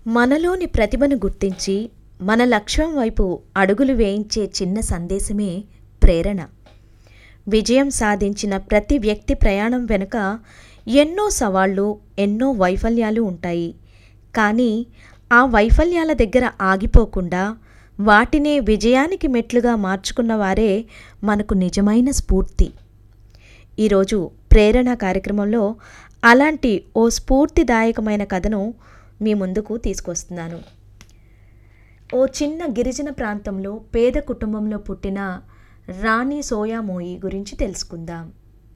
మనలోని ప్రతిభను గుర్తించి మన లక్ష్యం వైపు అడుగులు వేయించే చిన్న సందేశమే ప్రేరణ విజయం సాధించిన ప్రతి వ్యక్తి ప్రయాణం వెనుక ఎన్నో సవాళ్ళు ఎన్నో వైఫల్యాలు ఉంటాయి కానీ ఆ వైఫల్యాల దగ్గర ఆగిపోకుండా వాటినే విజయానికి మెట్లుగా మార్చుకున్న వారే మనకు నిజమైన స్ఫూర్తి ఈరోజు ప్రేరణ కార్యక్రమంలో అలాంటి ఓ స్ఫూర్తిదాయకమైన కథను మీ ముందుకు తీసుకొస్తున్నాను ఓ చిన్న గిరిజన ప్రాంతంలో పేద కుటుంబంలో పుట్టిన రాణి సోయామోయి గురించి తెలుసుకుందాం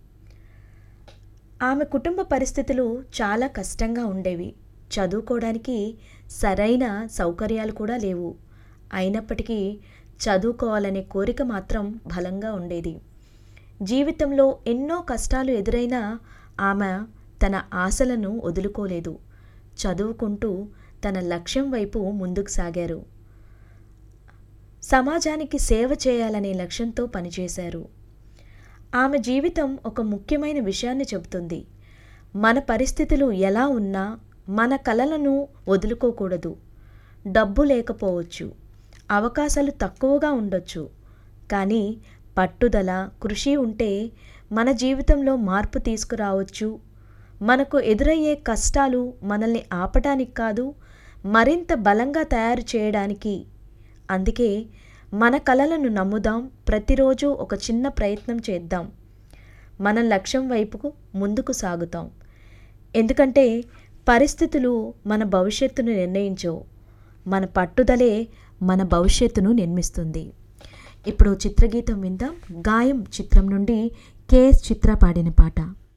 ఆమె కుటుంబ పరిస్థితులు చాలా కష్టంగా ఉండేవి చదువుకోవడానికి సరైన సౌకర్యాలు కూడా లేవు అయినప్పటికీ చదువుకోవాలనే కోరిక మాత్రం బలంగా ఉండేది జీవితంలో ఎన్నో కష్టాలు ఎదురైనా ఆమె తన ఆశలను వదులుకోలేదు చదువుకుంటూ తన లక్ష్యం వైపు ముందుకు సాగారు సమాజానికి సేవ చేయాలనే లక్ష్యంతో పనిచేశారు ఆమె జీవితం ఒక ముఖ్యమైన విషయాన్ని చెబుతుంది మన పరిస్థితులు ఎలా ఉన్నా మన కలలను వదులుకోకూడదు డబ్బు లేకపోవచ్చు అవకాశాలు తక్కువగా ఉండొచ్చు కానీ పట్టుదల కృషి ఉంటే మన జీవితంలో మార్పు తీసుకురావచ్చు మనకు ఎదురయ్యే కష్టాలు మనల్ని ఆపటానికి కాదు మరింత బలంగా తయారు చేయడానికి అందుకే మన కలలను నమ్ముదాం ప్రతిరోజు ఒక చిన్న ప్రయత్నం చేద్దాం మన లక్ష్యం వైపుకు ముందుకు సాగుతాం ఎందుకంటే పరిస్థితులు మన భవిష్యత్తును నిర్ణయించవు మన పట్టుదలే మన భవిష్యత్తును నిర్మిస్తుంది ఇప్పుడు చిత్రగీతం విందాం గాయం చిత్రం నుండి కేఎస్ చిత్ర పాడిన పాట